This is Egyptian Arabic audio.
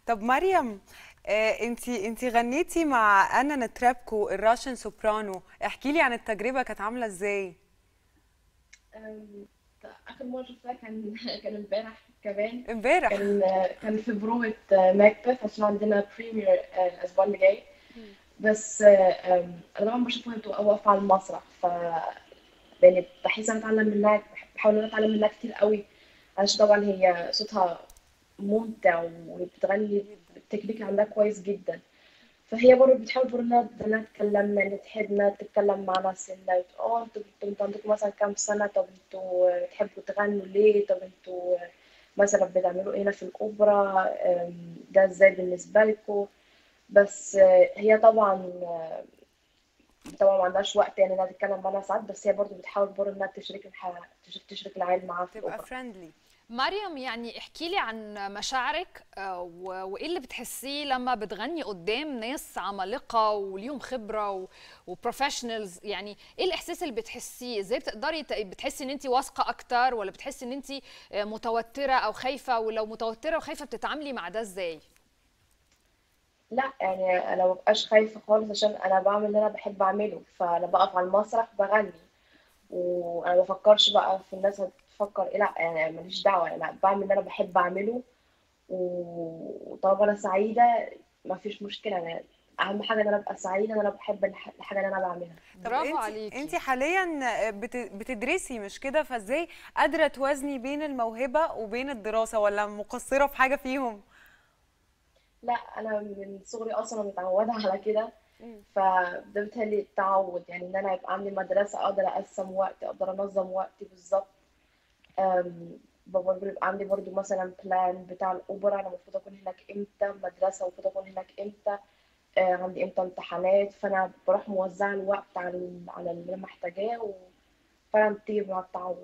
طب مريم انتي انتي غنيتي مع انا نترابكو الراشن سوبرانو احكي لي عن التجربه كانت عامله ازاي أم، آخر مرة شفتها كان كان امبارح كمان امبارح كان كان في بروفة ماكبث عشان عندنا بريمير الأسبوع اللي جاي بس أم، أنا طبعا بشوفها وهي بتبقى واقفة على المسرح ف يعني بحس أنا أتعلم منها بحاول إن أنا أتعلم منها كتير قوي عشان طبعا هي صوتها ممتع وهي بتغني التكنيك اللي عندها كويس جدا فهي برضه بتحاول برضه انها إنها تكلمنا ان تحبنا تتكلم معنا سنة اه انتوا انتوا انتوا عندكم مثلا كام سنة طب انتوا بتحبوا تغنوا ليه طب انتوا مثلا بتعملوا ايه هنا في الأوبرا أم، ده ازاي بالنسبة لكم بس آه، هي طبعا آه، طبعا ما عندهاش وقت يعني انها تتكلم معانا ساعات بس هي برضه بتحاول برضه انها تشارك الح... تشارك تشارك العيال معاها في تبقى الأوبرا فريندلي مريم يعني احكي لي عن مشاعرك آه، و- وايه اللي بتحسيه لما بتغني قدام ناس عمالقه وليهم خبره وبروفيشنالز يعني ايه الاحساس اللي بتحسيه ازاي بتقدري ت- بتحسي ان انت واثقه اكتر ولا بتحسي ان انت آه، متوتره او خايفه ولو متوتره وخايفه بتتعاملي مع ده ازاي لا يعني انا مبقاش خايفة خالص عشان انا بعمل اللي انا بحب اعمله فانا بقف على المسرح بغني وانا ما بفكرش بقى في الناس هتفكر ايه لا يعني ماليش دعوه انا بعمل اللي انا بحب اعمله و- وطالما انا سعيده ما فيش مشكله انا اهم حاجه ان انا ابقى سعيده ان انا بحب الح- الحاجه اللي انا بعملها طب برافو انتي عليكي انتي حاليا بت- بتدرسي مش كده فازاي قادره توازني بين الموهبه وبين الدراسه ولا مقصره في حاجه فيهم لا انا من صغري اصلا متعوده على كده مم. فده بيتهيألي التعود يعني ان انا يبقى عندي مدرسه اقدر اقسم وقتي اقدر انظم وقتي بالظبط أم، برضه بيبقى عندي برضو مثلا بلان بتاع الأوبرا أنا المفروض أكون هناك إمتى مدرسة المفروض أكون هناك إمتى آه، عندي إمتى امتحانات فأنا بروح موزعة الوقت على على اللي أنا محتاجاه وفعلا بتيجي مع التعود